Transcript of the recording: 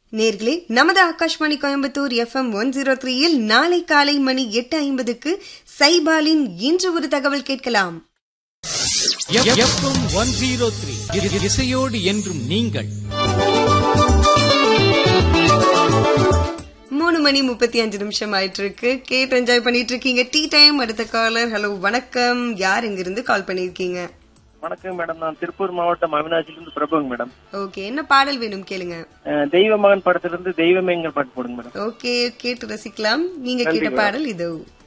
நேர்களே நமது Akashvani Coimbatore FM one zero த்ரீயில் நாளை காலை மணி எட்டு ஐம்பதுக்கு சைபாலின் இன்று ஒரு தகவல் கேட்கலாம் எஃப்எம் ஒன் ஜீரோ த்ரீ இசையோடு என்றும் நீங்கள் மூணு மணி முப்பத்தி அஞ்சு நிமிஷம் ஆயிட்டு இருக்கு கேட்டு என்ஜாய் பண்ணிட்டு இருக்கீங்க டீ டைம் அடுத்த காலர் ஹலோ வணக்கம் யார் இங்கிருந்து கால் பண்ணிருக்கீங்க வணக்கம் மேடம் நான் திருப்பூர் மாவட்டம் அவினாசிலிருந்து பிரபுங்க மேடம் ஓகே என்ன பாடல் வேணும் கேளுங்க அஹ், தெய்வ மகன் படத்திலிருந்து தெய்வமே எங்கள் பாட்டு போடுங்க மேடம் ஓகே கேட்டு ரசிக்கலாம் நீங்க கேட்ட பாடல் இதோ